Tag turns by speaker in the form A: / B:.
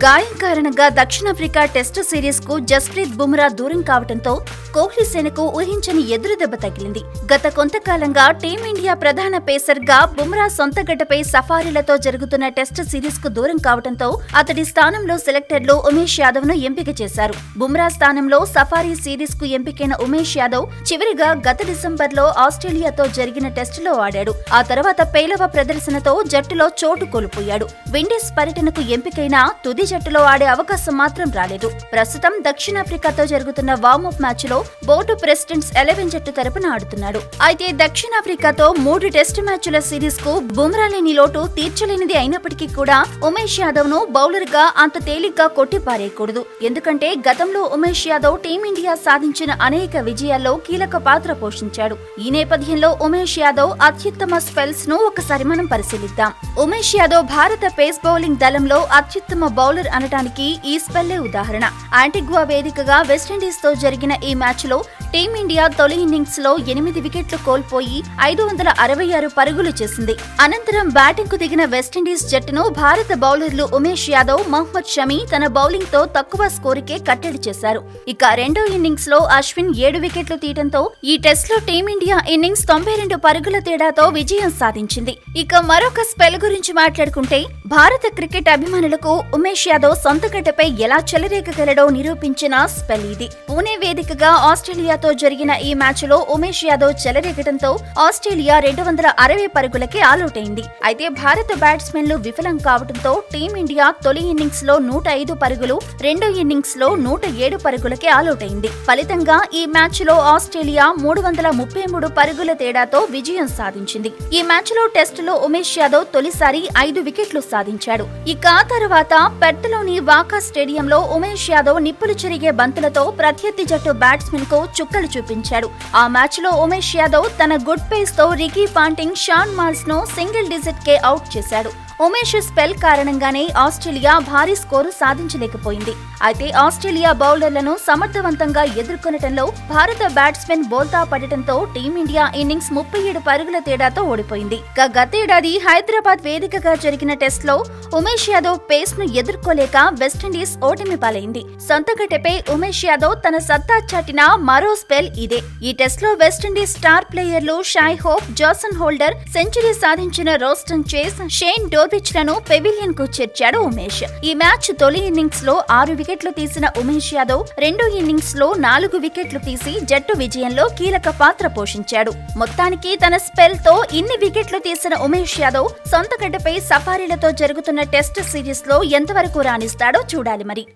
A: గాయం కారణంగా దక్షిణాఫ్రికా టెస్టు సిరీస్ కు జస్ప్రీత్ బుమ్రా దూరం కావడంతో కోహ్లీ సేనకు ఊహించని ఎదురు దెబ్బ తగిలింది గత కొంతకాలంగా టీమిండియా ప్రధాన పేసర్ గా బుమ్రా సొంత గడ్డపై సఫారీలతో జరుగుతున్న టెస్టు సిరీస్ కు దూరం కావడంతో అతడి స్థానంలో సెలెక్టర్లు ఉమేష్ యాదవ్ ను ఎంపిక చేశారు బుమ్రా స్థానంలో సఫారీ సిరీస్ కు ఎంపికైన ఉమేష్ యాదవ్ చివరిగా గత డిసెంబర్లో ఆస్ట్రేలియాతో జరిగిన టెస్టులో ఆడాడు ఆ తర్వాత పేలవ ప్రదర్శనతో జట్టులో చోటు కోల్పోయాడు విండీస్ పర్యటనకు ఎంపికైన తుది జట్టులో ఆడే అవకాశం మాత్రం రాలేదు ప్రస్తుతం దక్షిణాఫ్రికాతో జరుగుతున్న వార్మప్ మ్యాచ్ లో బోర్డు ప్రెసిడెంట్స్ ఎలెవెన్ జట్టు తరపున ఆడుతున్నాడు అయితే దక్షిణాఫ్రికాతో మూడు టెస్టు మ్యాచ్ల సిరీస్ కు బుమ్రా లేని లోటు తీర్చలేనిది అయినప్పటికీ కూడా ఉమేష్ యాదవ్ ను బౌలర్ గా అంత తేలిగ్గా కొట్టిపారేయకూడదు ఎందుకంటే గతంలో ఉమేష్ యాదవ్ టీమిండియా సాధించిన అనేక విజయాల్లో కీలక పాత్ర పోషించాడు ఈ నేపథ్యంలో ఉమేష్ యాదవ్ అత్యుత్తమ స్పెల్స్ ను ఒకసారి మనం పరిశీలిద్దాం ఉమేష్ యాదవ్ భారత పేస్ బౌలింగ్ దళంలో అత్యుత్తమ బౌలర్ అనటానికి ఈ స్పెల్లే ఉదాహరణ యాంటిగ్వా వేదికగా వెస్టిండీస్ తో జరిగిన ఈ మ్యాచ్ లో టీమిండియా తొలి ఇన్నింగ్స్ లో ఎనిమిది వికెట్లు కోల్పోయి ఐదు వందల అరవై ఆరు పరుగులు చేసింది అనంతరం బ్యాటింగ్ కు దిగిన వెస్టిండీస్ జట్టును భారత బౌలర్లు ఉమేష్ యాదవ్ మహ్మద్ షమి తన బౌలింగ్ తో తక్కువ స్కోరుకే కట్టడి చేశారు ఇక రెండో ఇన్నింగ్స్ లో అశ్విన్ ఏడు వికెట్లు తీయడంతో ఈ టెస్ట్ లో టీమిండియా ఇన్నింగ్స్ తొంభై రెండు పరుగుల తేడాతో విజయం సాధించింది ఇక మరొక స్పెల్ గురించి మాట్లాడుకుంటే భారత క్రికెట్ అభిమానులకు ఉమేష్ యాదవ్ సొంత గడ్డపై ఎలా చెలరేగగలడో నిరూపించిన స్పెల్ ఇది పూణే వేదికగా ఆస్ట్రేలియాతో జరిగిన ఈ మ్యాచ్ లో ఉమేష్ యాదవ్ చెలరేగడంతో ఆస్ట్రేలియా రెండు వందల అరవై పరుగులకే ఆలౌట్ అయింది అయితే భారత బ్యాట్స్మెన్లు విఫలం కావడంతో టీమిండియా తొలి ఇన్నింగ్స్ లో నూట ఐదు పరుగులు రెండో ఇన్నింగ్స్ లో నూట ఏడు పరుగులకే ఆలౌట్ అయింది ఫలితంగా ఈ మ్యాచ్ లో ఆస్ట్రేలియా మూడు వందల ముప్పై మూడు పరుగుల తేడాతో విజయం సాధించింది ఈ మ్యాచ్ లో టెస్టులో ఉమేష్ యాదవ్ తొలిసారి ఐదు వికెట్లు సాధించాడు ఇక ఆ తర్వాత పెర్త్లోని వాకా స్టేడియంలో ఉమేష్ యాదవ్ నిప్పులు చెరిగే బంతులతో ప్రత్యర్థి జట్టు బ్యాట్స్మెన్ కు చుక్కలు చూపించాడు ఆ మ్యాచ్ లో ఉమేష్ యాదవ్ తన గుడ్ పేస్ తో రికీ పాంటింగ్ షాన్ మాల్స్ ను సింగిల్ డిజిట్ కే అవుట్ చేశాడు ఉమేష్ స్పెల్ కారణంగానే ఆస్ట్రేలియా భారీ స్కోరు సాధించలేకపోయింది అయితే ఆస్ట్రేలియా బౌలర్లను సమర్థవంతంగా ఎదుర్కొనటంలో భారత బ్యాట్స్మెన్ బోల్తా పడటంతో టీమిండియా ఇన్నింగ్స్ ముప్పై ఏడు పరుగుల తేడాతో ఓడిపోయింది ఇక గతేడాది హైదరాబాద్ వేదికగా జరిగిన టెస్ట్ లో ఉమేష్ యాదవ్ పేస్ ను ఎదుర్కోలేక వెస్టిండీస్ ఓటమి పాలైంది సొంతగడ్డపై ఉమేష్ యాదవ్ తన సత్తా చాటిన మరో స్పెల్ ఇదే ఈ టెస్ట్ లో వెస్టిండీస్ స్టార్ ప్లేయర్లు Shai Hope Jason Holder century సాధించిన రోస్టన్ చేస్ షేన్ డోర్విచ్ లను పెవిలియన్ కు చేర్చాడు ఉమేష్ ఈ మ్యాచ్ తొలి ఇన్నింగ్స్ లో ఆరు వికెట్లు తీసిన ఉమేష్ యాదవ్ రెండో ఇన్నింగ్స్ లో నాలుగు వికెట్లు తీసి జట్టు విజయంలో కీలక పాత్ర పోషించాడు మొత్తానికి తన స్పెల్ తో ఇన్ని వికెట్లు తీసిన ఉమేష్ యాదవ్ సొంత గడ్డపై సఫారీలతో జరుగుతున్న టెస్ట్ సిరీస్ లో ఎంతవరకు రాణిస్తాడో చూడాలి మరి